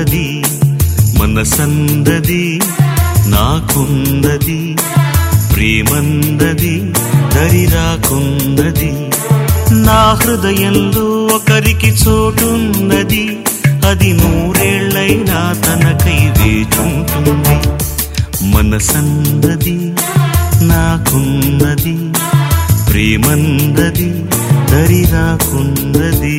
నాకున్నది మనసందది నాకుందది ప్రేమందది దరి రాకుందది నా హృదయంలో ఒకరికి చోటున్నది అది నూరేళ్లైనా తనకై వేచుంటుంది మనసందది నాకున్నది ప్రేమందది దరి రాకుందది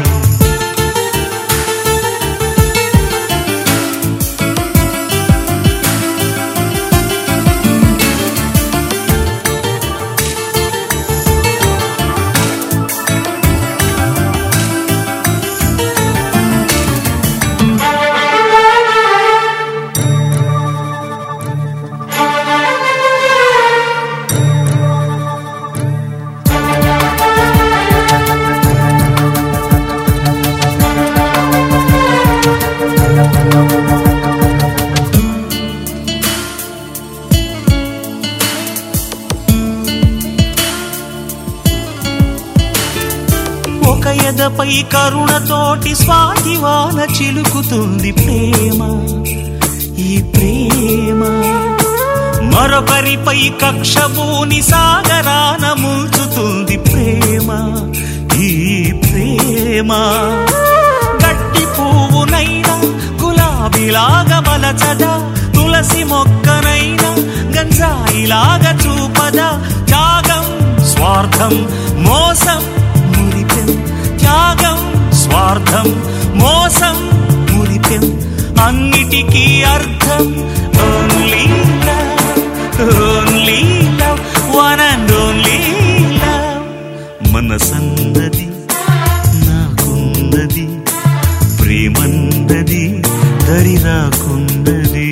ఒక ఎదపై కరుణతోటి స్వాతివాన చిలుకుతుంది ప్రేమ ఈ ప్రేమ మరొకరిపై కక్షభూని సాగరాన ముంచుతుంది ప్రేమ ఈ ప్రేమ గట్టి పువ్వునైనా గులాబీలాగా బలచదా తులసి మొక్కనైనా గంజాయిలాగా చూపదా త్యాగం స్వార్థం మోసం మురిపెం త్యాగం స్వార్థం మోసం మురిపెం అన్నిటికీ అర్థం only love only love one and only love మనసందది నాకుందది ప్రేమందది దరి రాకుందది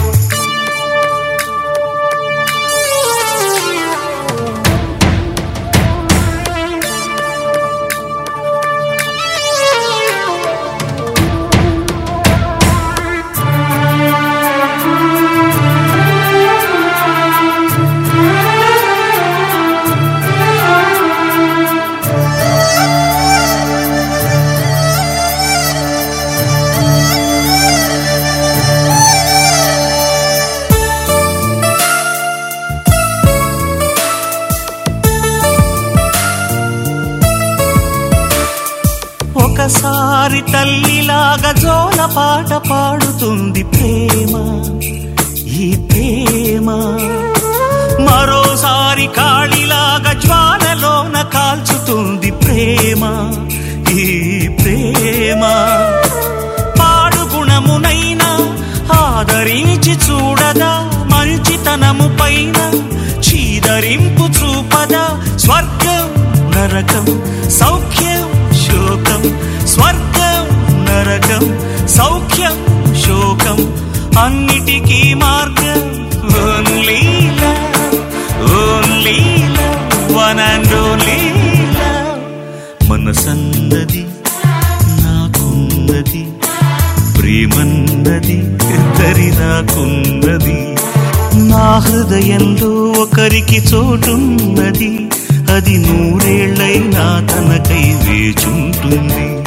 ఒకసారి తల్లిలాగా జోల పాట పాడుతుంది ప్రేమ ఈ ప్రేమ మరోసారి కాళిలాగా జ్వాలలోన కాల్చుతుంది ప్రేమ ఈ ప్రేమ పాడు గుణమునైనా ఆదరించి చూడదా మంచితనము పైన చీదరింపు చూపదా స్వర్గం నరకం సౌఖ్యం శోకం స్వర్గం నరకం సౌఖ్యం శోకం అన్నిటికీ మార్గం only only one and only మనసందది నాకుందది ప్రేమందది ఇద్దరి నాకుందది నా హృదయంలో ఒకరికి చోటున్నది అది నూరేళ్లైనా తనకై వేచుంటుంది